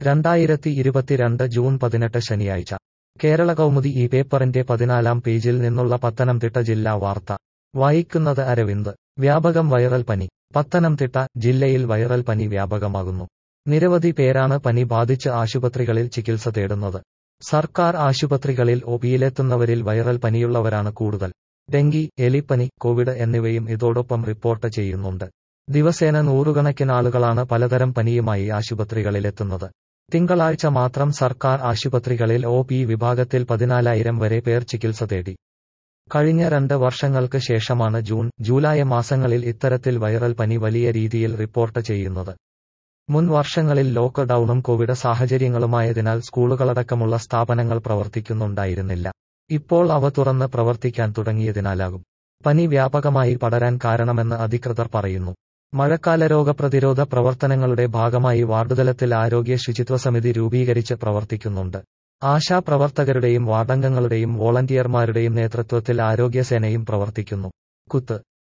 രണ്ടായിരത്തി ഇരുപത്തിരണ്ട് ജൂൺ പതിനെട്ട് ശനിയാഴ്ച കേരള കൗമുദി ഈ പേപ്പറിന്റെ പതിനാലാം പേജിൽ നിന്നുള്ള പത്തനംതിട്ട ജില്ലാ വാർത്ത വായിക്കുന്നത് അരവിന്ദ് വ്യാപകം വൈറൽ പനി പത്തനംതിട്ട ജില്ലയിൽ വൈറൽ പനി വ്യാപകമാകുന്നു നിരവധി പേരാണ് പനി ബാധിച്ച് ആശുപത്രികളിൽ ചികിത്സ തേടുന്നത് സർക്കാർ ആശുപത്രികളിൽ ഒപിയിലെത്തുന്നവരിൽ വൈറൽ പനിയുള്ളവരാണ് കൂടുതൽ ഡെങ്കി എലിപ്പനി കോവിഡ് എന്നിവയും ഇതോടൊപ്പം റിപ്പോർട്ട് ചെയ്യുന്നുണ്ട് ദിവസേന നൂറുകണക്കിനാളുകളാണ് പലതരം പനിയുമായി ആശുപത്രികളിലെത്തുന്നത് തിങ്കളാഴ്ച മാത്രം സർക്കാർ ആശുപത്രികളിൽ ഒ പി വിഭാഗത്തിൽ പതിനാലായിരം വരെ പേർ ചികിത്സ തേടി കഴിഞ്ഞ രണ്ട് വർഷങ്ങൾക്ക് ശേഷമാണ് ജൂൺ ജൂലൈ മാസങ്ങളിൽ ഇത്തരത്തിൽ വൈറൽ പനി വലിയ രീതിയിൽ റിപ്പോർട്ട് ചെയ്യുന്നത് മുൻ വർഷങ്ങളിൽ ലോക്ക്ഡൌണും കോവിഡ് സാഹചര്യങ്ങളുമായതിനാൽ സ്കൂളുകളടക്കമുള്ള സ്ഥാപനങ്ങൾ പ്രവർത്തിക്കുന്നുണ്ടായിരുന്നില്ല ഇപ്പോൾ അവ തുറന്ന് പ്രവർത്തിക്കാൻ തുടങ്ങിയതിനാലാകും പനി വ്യാപകമായി പടരാൻ കാരണമെന്ന് അധികൃതർ പറയുന്നു മഴക്കാല രോഗപ്രതിരോധ പ്രവർത്തനങ്ങളുടെ ഭാഗമായി വാർഡുതലത്തിൽ ആരോഗ്യ ശുചിത്വ സമിതി രൂപീകരിച്ച് പ്രവർത്തിക്കുന്നുണ്ട് ആശാ പ്രവർത്തകരുടെയും വാർഡംഗങ്ങളുടെയും വോളണ്ടിയർമാരുടെയും നേതൃത്വത്തിൽ ആരോഗ്യസേനയും പ്രവർത്തിക്കുന്നു കുത്ത്